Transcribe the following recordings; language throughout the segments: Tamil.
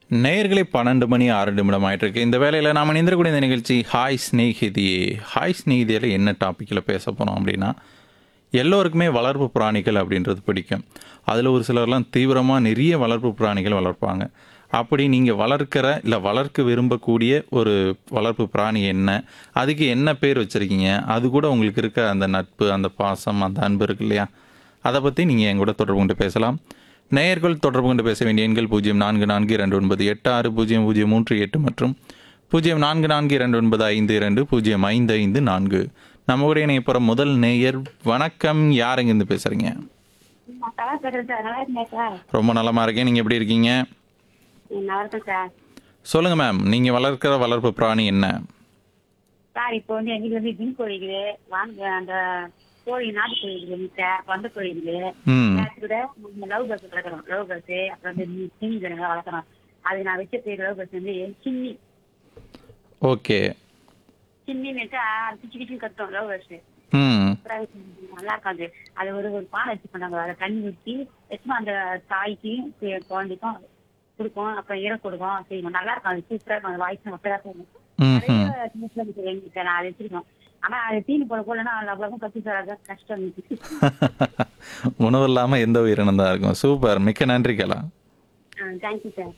நேயர்களே பன்னெண்டு மணி ஆறு நிமிடம் ஆயிட்டு இருக்கு இந்த வேலையில் நாம் இணைந்திருக்கூடிய இந்த நிகழ்ச்சி ஹாய் ஸ்நேகிதியே ஹாய் ஸ்நேகிதியில் என்ன டாப்பிக்கில் பேச போகிறோம் அப்படின்னா எல்லோருக்குமே வளர்ப்பு பிராணிகள் அப்படின்றது பிடிக்கும் அதில் ஒரு சிலர்லாம் தீவிரமாக நிறைய வளர்ப்பு பிராணிகள் வளர்ப்பாங்க அப்படி நீங்கள் வளர்க்கிற இல்லை வளர்க்க விரும்பக்கூடிய ஒரு வளர்ப்பு பிராணி என்ன அதுக்கு என்ன பேர் வச்சுருக்கீங்க அது கூட உங்களுக்கு இருக்க அந்த நட்பு அந்த பாசம் அந்த அன்பு இருக்கு இல்லையா அதை பற்றி நீங்கள் என் கூட தொடர்பு கொண்டு பேசலாம் நேயர்கள் தொடர்பு கொண்டு பேச வேண்டிய எண்கள் பூஜ்ஜியம் நான்கு நான்கு இரண்டு ஒன்பது எட்டு ஆறு பூஜ்ஜியம் பூஜ்ஜியம் மூன்று எட்டு மற்றும் பூஜ்ஜியம் நான்கு நான்கு இரண்டு ஒன்பது ஐந்து இரண்டு பூஜ்ஜியம் ஐந்து ஐந்து நான்கு நம்ம கூட இணைய போகிற முதல் நேயர் வணக்கம் யார் எங்கேருந்து பேசுகிறீங்க நான் நல்லா பேசுறேன் சார் நல்லா இருக்கேன் சார் ரொம்ப நலமாக இருக்கேன் நீங்கள் எப்படி இருக்கீங்க ம், நல்லா இருக்கேன் சார் சொல்லுங்கள் மேம் நீங்கள் வளர்க்கிற வளர்ப்பு பிராணி என்ன சார் இப்போ வந்து எங்க வீட்டுல வந்து கின் கோழி இருக்குது வாங்க அந்த கோழி நாட்டு கோழி இருக்குது சார் வந்த கோழி இருக்குது ம் நேற்று கூட லவ் பஸ் வளர்க்குறோம் லவ் பஸ் அப்புறம் வந்து சின்னி ஜனங்க வளர்க்குறோம் அது நான் வச்ச பேர் லவ் பஸ் வந்து சின்னி ஓகே சின்னி வச்சா அது கிச்சு கிச்சு கத்தும் லவ் பஸ் ம் நல்லா இருக்காது அது ஒரு ஒரு பானை வச்சு பண்ணாங்க அதை தண்ணி ஊற்றி வச்சுமா அந்த தாய்க்கும் கு- குழந்தைக்கும் கொடுக்கும் அப்புறம் ஈரம் கொடுக்கும் செய்யணும் நல்லா இருக்கும் அது சூப்பரா இருக்கும் அந்த வாய்ஸ் மக்களா இருக்கும் ம் நிறைய திங்ஸ்லாம் இருக்கு எங்கிட்ட நான் அதை வச்சிருக்கேன் ஆனா அது தீனி போட போலன்னா அவ்வளவு கத்தி தராத கஷ்டம் இருக்கு உணவு இல்லாமல் எந்த உயிரினம் தான் இருக்கும் சூப்பர் மிக்க நன்றி கலா தேங்க்யூ சார்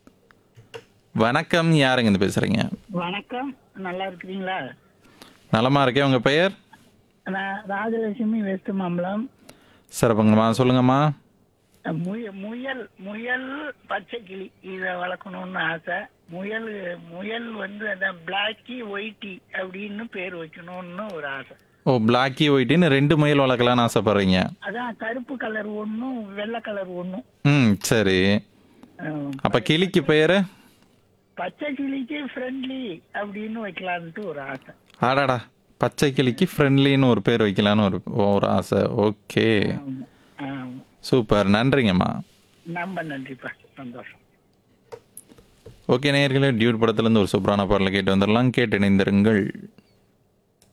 வணக்கம் யார் எங்கேருந்து பேசுகிறீங்க வணக்கம் நல்லா இருக்கிறீங்களா நலமாக இருக்கேன் உங்கள் பெயர் நான் ராஜலட்சுமி வெஸ்ட் மாம்பலம் சிறப்புங்கம்மா சொல்லுங்கம்மா முயல் முயல் முயல் பச்சை கிளி இதை வளர்க்கணும்னு ஆசை முயல் முயல் வந்து அதான் பிளாக்கி ஒயிட்டி அப்படின்னு பேர் வைக்கணும்னு ஒரு ஆசை ஓ பிளாக்கி ஒயிட்டின்னு ரெண்டு முயல் வளர்க்கலான்னு ஆசைப்படுறீங்க அதான் கருப்பு கலர் ஒன்றும் வெள்ளை கலர் ஒன்றும் ம் சரி அப்போ கிளிக்கு பெயர் பச்சை கிளிக்கு ஃப்ரெண்ட்லி அப்படின்னு வைக்கலான்ட்டு ஒரு ஆசை ஆடாடா பச்சை கிளிக்கு ஃப்ரெண்ட்லின்னு ஒரு பேர் வைக்கலான்னு ஒரு ஒரு ஆசை ஓகே ஆமா. ஆமா. சூப்பர் நன்றிங்கம்மா ரொம்ப நன்றிப்பா சந்தோஷம் ஓகே நேயர்களே டியூட் படத்துலேருந்து ஒரு சூப்பரான பாடலை கேட்டு வந்துடலாம் கேட்டு இணைந்திருங்கள்